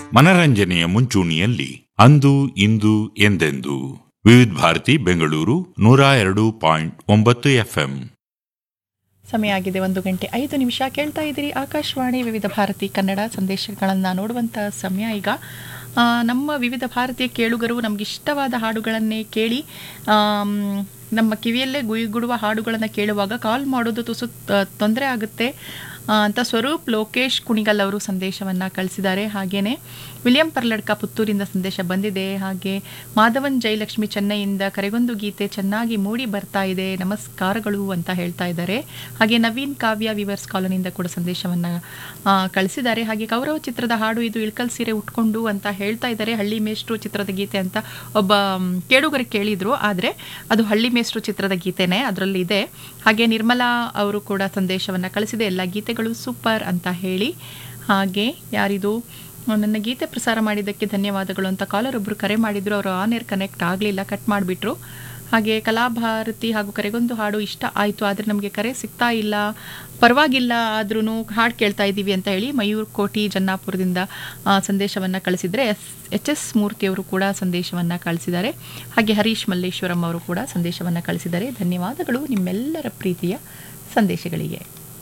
ಮನರಂಜನೆಯ ಮುಂಚೂಣಿಯಲ್ಲಿ ಅಂದು ಇಂದು ಎಂದೆಂದು ವಿವಿಧ ಭಾರತಿ ಬೆಂಗಳೂರು ನೂರ ಎರಡು ಪಾಯಿಂಟ್ ಒಂಬತ್ತು ಎಫ್ಎಂ ಸಮಯ ಆಗಿದೆ ಒಂದು ಗಂಟೆ ಐದು ನಿಮಿಷ ಕೇಳ್ತಾ ಇದ್ದೀರಿ ಆಕಾಶವಾಣಿ ವಿವಿಧ ಭಾರತಿ ಕನ್ನಡ ಸಂದೇಶಗಳನ್ನು ನೋಡುವಂಥ ಸಮಯ ಈಗ ಆ, ನಮ್ಮ ವಿವಿಧ ಭಾರತೀಯ ಕೇಳುಗರು ನಮಗಿಷ್ಟವಾದ ಹಾಡುಗಳನ್ನೇ ಕೇಳಿ ಆಮ್, ನಮ್ಮ ಕಿವಿಯಲ್ಲೇ ಗುಯಿಗುಡುವ ಹಾಡುಗಳನ್ನು ಕೇಳುವಾಗ ಕಾಲ್ ಮಾಡೋದು ತುಸು ತೊಂದರೆ ಆಗುತ್ತೆ ಆ, ಅಂತ ಸ್ವರೂಪ್ ಲೋಕೇಶ್ ಕುಣಿಗಲ್ ಅವರು ಸಂದೇಶವನ್ನು ಕಳಿಸಿದ್ದಾರೆ ಹಾಗೆಯೇ ವಿಲಿಯಂ ಪರ್ಲಡ್ಕ ಪುತ್ತೂರಿಂದ ಸಂದೇಶ ಬಂದಿದೆ ಹಾಗೆ ಮಾಧವನ್ ಜಯಲಕ್ಷ್ಮಿ ಚೆನ್ನೈಯಿಂದ ಕರೆಗೊಂದು ಗೀತೆ ಚೆನ್ನಾಗಿ ಮೂಡಿ ಬರ್ತಾ ಇದೆ ನಮಸ್ಕಾರಗಳು ಅಂತ ಹೇಳ್ತಾ ಇದ್ದಾರೆ ಹಾಗೆ ನವೀನ್ ಕಾವ್ಯ ವಿವರ್ಸ್ ಕಾಲೋನಿಯಿಂದ ಕೂಡ ಸಂದೇಶವನ್ನು ಕಳಿಸಿದ್ದಾರೆ ಹಾಗೆ ಕೌರವ ಚಿತ್ರದ ಹಾಡು ಇದು ಇಳ್ಕಲ್ ಸೀರೆ ಉಟ್ಕೊಂಡು ಅಂತ ಹೇಳ್ತಾ ಇದ್ದಾರೆ ಹಳ್ಳಿ ಮೇಷ್ಟ್ರು ಚಿತ್ರದ ಗೀತೆ ಅಂತ ಒಬ್ಬ ಮ್, ಕೇಳುಗರು ಕೇಳಿದ್ರು ಆದರೆ ಅದು ಹಳ್ಳಿ ಮೇಷ್ಟ್ರು ಚಿತ್ರದ ಗೀತೆನೇ ಅದರಲ್ಲಿ ಇದೆ ಹಾಗೆ ನಿರ್ಮಲಾ ಅವರು ಕೂಡ ಸಂದೇಶವನ್ನು ಕಳಿಸಿದೆ ಎಲ್ಲ ಗೀತೆಗಳು ಸೂಪರ್ ಅಂತ ಹೇಳಿ ಹಾಗೆ ಯಾರಿದು ನನ್ನ ಗೀತೆ ಪ್ರಸಾರ ಮಾಡಿದ್ದಕ್ಕೆ ಧನ್ಯವಾದಗಳು ಅಂತ ಕಾಲರ್ ಒಬ್ಬರು ಕರೆ ಮಾಡಿದ್ರು ಅವರು ಆನ್ ಏರ್ ಕನೆಕ್ಟ್ ಆಗಲಿಲ್ಲ ಕಟ್ ಮಾಡಿಬಿಟ್ರು ಹಾಗೆ ಕಲಾಭಾರತಿ ಹಾಗೂ ಕರೆಗೊಂದು ಹಾಡು ಇಷ್ಟ ಆಯಿತು ಆದರೆ ನಮಗೆ ಕರೆ ಸಿಗ್ತಾ ಇಲ್ಲ ಪರವಾಗಿಲ್ಲ ಆದ್ರೂ ಹಾಡು ಕೇಳ್ತಾ ಇದ್ದೀವಿ ಅಂತ ಹೇಳಿ ಮಯೂರ್ ಕೋಟಿ ಜನ್ನಾಪುರದಿಂದ ಸಂದೇಶವನ್ನು ಕಳಿಸಿದರೆ ಎಸ್ ಎಚ್ ಎಸ್ ಮೂರ್ತಿಯವರು ಕೂಡ ಸಂದೇಶವನ್ನು ಕಳಿಸಿದ್ದಾರೆ ಹಾಗೆ ಹರೀಶ್ ಮಲ್ಲೇಶ್ವರಂ ಅವರು ಕೂಡ ಸಂದೇಶವನ್ನು ಕಳಿಸಿದ್ದಾರೆ ಧನ್ಯವಾದಗಳು ನಿಮ್ಮೆಲ್ಲರ ಪ್ರೀತಿಯ ಸಂದೇಶಗಳಿಗೆ